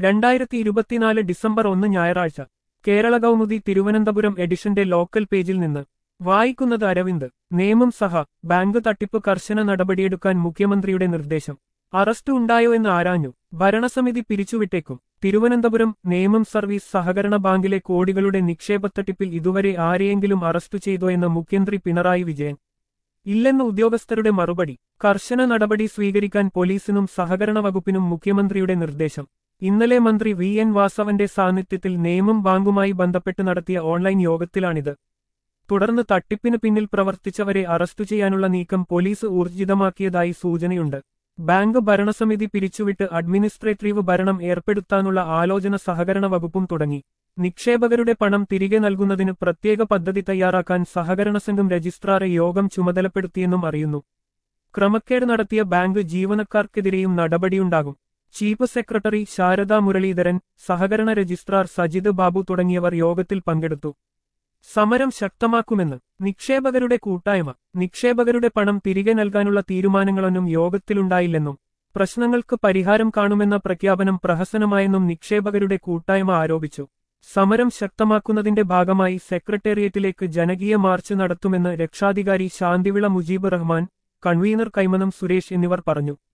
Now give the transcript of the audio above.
രണ്ടായിരത്തി ഇരുപത്തിനാല് ഡിസംബർ ഒന്ന് ഞായറാഴ്ച കേരള കൗമുദി തിരുവനന്തപുരം എഡിഷന്റെ ലോക്കൽ പേജിൽ നിന്ന് വായിക്കുന്നത് അരവിന്ദ് നിയമം സഹ ബാങ്ക് തട്ടിപ്പ് കർശന നടപടിയെടുക്കാൻ മുഖ്യമന്ത്രിയുടെ നിർദ്ദേശം അറസ്റ്റ് ഉണ്ടായോ എന്ന് ആരാഞ്ഞു ഭരണസമിതി പിരിച്ചുവിട്ടേക്കും തിരുവനന്തപുരം നിയമം സർവീസ് സഹകരണ ബാങ്കിലെ കോടികളുടെ നിക്ഷേപത്തട്ടിപ്പിൽ ഇതുവരെ ആരെയെങ്കിലും അറസ്റ്റ് ചെയ്തോ എന്ന് മുഖ്യമന്ത്രി പിണറായി വിജയൻ ഇല്ലെന്ന് ഉദ്യോഗസ്ഥരുടെ മറുപടി കർശന നടപടി സ്വീകരിക്കാൻ പോലീസിനും സഹകരണ വകുപ്പിനും മുഖ്യമന്ത്രിയുടെ നിർദ്ദേശം ഇന്നലെ മന്ത്രി വി എൻ വാസവന്റെ സാന്നിധ്യത്തിൽ നിയമം ബാങ്കുമായി ബന്ധപ്പെട്ട് നടത്തിയ ഓൺലൈൻ യോഗത്തിലാണിത് തുടർന്ന് തട്ടിപ്പിന് പിന്നിൽ പ്രവർത്തിച്ചവരെ അറസ്റ്റ് ചെയ്യാനുള്ള നീക്കം പോലീസ് ഊർജിതമാക്കിയതായി സൂചനയുണ്ട് ബാങ്ക് ഭരണസമിതി പിരിച്ചുവിട്ട് അഡ്മിനിസ്ട്രേറ്റീവ് ഭരണം ഏർപ്പെടുത്താനുള്ള ആലോചന സഹകരണ വകുപ്പും തുടങ്ങി നിക്ഷേപകരുടെ പണം തിരികെ നൽകുന്നതിന് പ്രത്യേക പദ്ധതി തയ്യാറാക്കാൻ സഹകരണ സംഘം രജിസ്ട്രാറെ യോഗം ചുമതലപ്പെടുത്തിയെന്നും അറിയുന്നു ക്രമക്കേട് നടത്തിയ ബാങ്ക് ജീവനക്കാർക്കെതിരെയും നടപടിയുണ്ടാകും ചീഫ് സെക്രട്ടറി ശാരദാ മുരളീധരൻ സഹകരണ രജിസ്ട്രാർ സജിത് ബാബു തുടങ്ങിയവർ യോഗത്തിൽ പങ്കെടുത്തു സമരം ശക്തമാക്കുമെന്ന് നിക്ഷേപകരുടെ കൂട്ടായ്മ നിക്ഷേപകരുടെ പണം തിരികെ നൽകാനുള്ള തീരുമാനങ്ങളൊന്നും യോഗത്തിലുണ്ടായില്ലെന്നും പ്രശ്നങ്ങൾക്ക് പരിഹാരം കാണുമെന്ന പ്രഖ്യാപനം പ്രഹസനമായെന്നും നിക്ഷേപകരുടെ കൂട്ടായ്മ ആരോപിച്ചു സമരം ശക്തമാക്കുന്നതിന്റെ ഭാഗമായി സെക്രട്ടേറിയറ്റിലേക്ക് ജനകീയ മാർച്ച് നടത്തുമെന്ന് രക്ഷാധികാരി ശാന്തിവിള മുജീബ് റഹ്മാൻ കൺവീനർ കൈമനം സുരേഷ് എന്നിവർ പറഞ്ഞു